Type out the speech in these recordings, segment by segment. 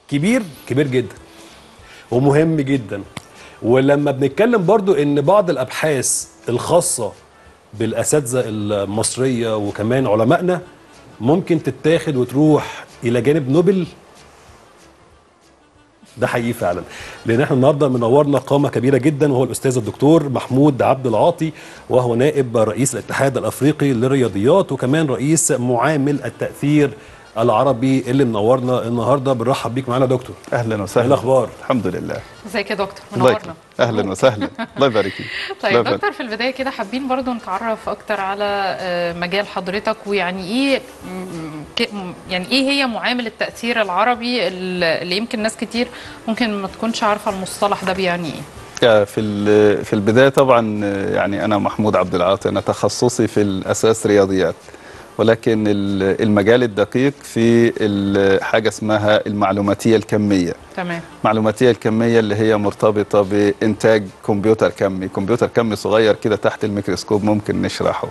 كبير كبير جدا ومهم جدا ولما بنتكلم برضو ان بعض الابحاث الخاصه بالاساتذه المصريه وكمان علمائنا ممكن تتاخد وتروح الى جانب نوبل ده حقيقي فعلا لان احنا النهارده منورنا قامه كبيره جدا وهو الاستاذ الدكتور محمود عبد العاطي وهو نائب رئيس الاتحاد الافريقي للرياضيات وكمان رئيس معامل التاثير العربي اللي منورنا النهارده بنرحب بيك معانا يا دكتور اهلا ايه وسهلا الاخبار الحمد لله ازيك يا دكتور الله منورنا يكرمك. اهلا وسهلا الله يبارك فيك الله طيب يبارك. دكتور في البدايه كده حابين برضو نتعرف اكتر على آه، مجال حضرتك ويعني ايه م- ك- م- يعني ايه هي معامل التاثير العربي اللي اللي يمكن ناس كتير ممكن ما تكونش عارفه المصطلح ده بيعني ايه آه، في ال- في البدايه طبعا آه، يعني انا محمود عبد العاطي انا تخصصي في الاساس رياضيات ولكن ال- المجال الدقيق في ال- حاجه اسمها المعلوماتيه الكميه تمام المعلوماتيه الكميه اللي هي مرتبطه بانتاج كمبيوتر كمي كمبيوتر كمي صغير كده تحت الميكروسكوب ممكن نشرحه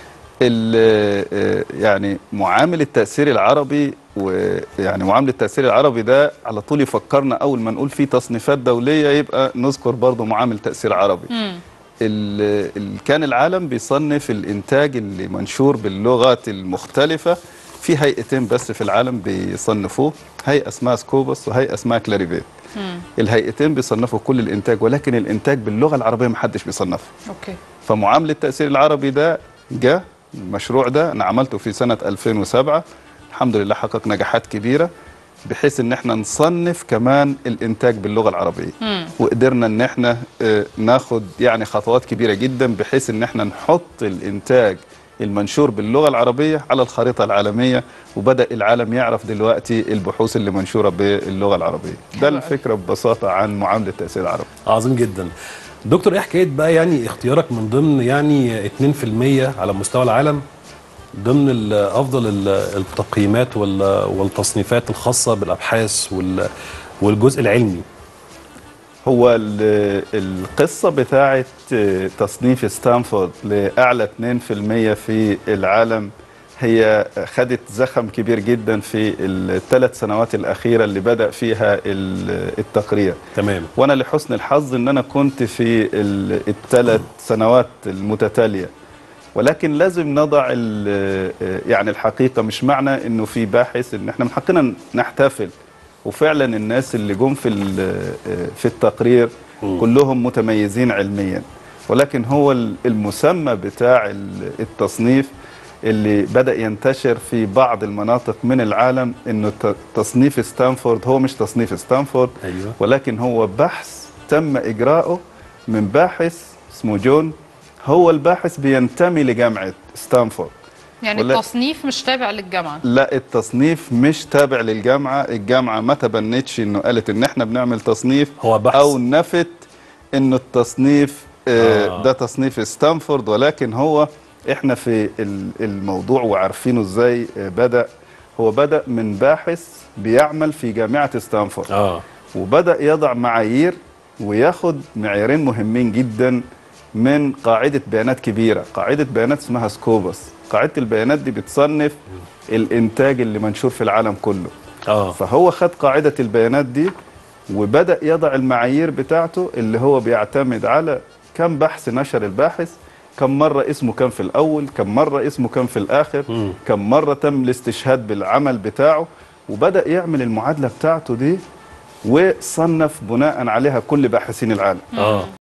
ال- آه، يعني معامل التأثير العربي ويعني معامل التأثير العربي ده على طول يفكرنا أول ما نقول فيه تصنيفات دولية يبقى نذكر برضه معامل تأثير عربي مم. ال- ال- كان العالم بيصنف الإنتاج اللي منشور باللغات المختلفة في هيئتين بس في العالم بيصنفوه هيئة اسمها سكوبس وهيئة اسمها كلاريفيت مم. الهيئتين بيصنفوا كل الإنتاج ولكن الإنتاج باللغة العربية محدش بيصنفه اوكي فمعاملة التأثير العربي ده جه المشروع ده أنا عملته في سنة 2007 الحمد لله حقق نجاحات كبيرة بحيث ان احنا نصنف كمان الانتاج باللغه العربيه مم. وقدرنا ان احنا آه، ناخد يعني خطوات كبيره جدا بحيث ان احنا نحط الانتاج المنشور باللغه العربيه على الخريطه العالميه وبدا العالم يعرف دلوقتي البحوث اللي منشوره باللغه العربيه ده حلو أوي. الفكره ببساطه عن معامله التاثير العربي عظيم جدا دكتور ايه حكايه بقى يعني اختيارك من ضمن يعني 2% على مستوى العالم ضمن ال- افضل ال- التقييمات وال- والتصنيفات الخاصه بالابحاث وال- والجزء العلمي هو ال- القصة بتاعت تصنيف ستانفورد لأعلى 2% في العالم هي خدت زخم كبير جدا في الثلاث سنوات الأخيرة اللي بدأ فيها ال- التقرير تمام وأنا لحسن الحظ أن أنا كنت في الثلاث سنوات المتتالية ولكن لازم نضع ال- يعني الحقيقة مش معنى أنه في باحث أن احنا من حقنا نحتفل وفعلا الناس اللي جم في ال- في التقرير مم. كلهم متميزين علميا ولكن هو ال- المسمى بتاع ال- التصنيف اللي بدأ ينتشر في بعض المناطق من العالم انه ت- تصنيف ستانفورد هو مش تصنيف ستانفورد ايوه ولكن هو بحث تم إجراؤه من باحث اسمه جون هو الباحث بينتمي لجامعة ستانفورد يعني ولا- التصنيف مش تابع للجامعه لا التصنيف مش تابع للجامعة الجامعة ما تبنتش انه قالت ان احنا بنعمل تصنيف هو بحث او نفت انه التصنيف آه. آه. ده تصنيف ستانفورد ولكن هو احنا في ال- الموضوع وعارفينه ازاي آه، بدأ هو بدأ من باحث بيعمل في جامعة ستانفورد اه وبدأ يضع معايير وياخد معيارين مهمين جدا من قاعدة بيانات كبيرة قاعدة بيانات اسمها سكوبس قاعدة البيانات دي بتصنف الإنتاج اللي منشور في العالم كله اه فهو خد قاعدة البيانات دي وبدأ يضع المعايير بتاعته اللي هو بيعتمد على كم بحث نشر الباحث كم مرة اسمه كان في الأول كم مرة اسمه كان في الآخر مم. كم مرة تم الاستشهاد بالعمل بتاعه وبدأ يعمل المعادلة بتاعته دي وصنف بناء عليها كل باحثين العالم اه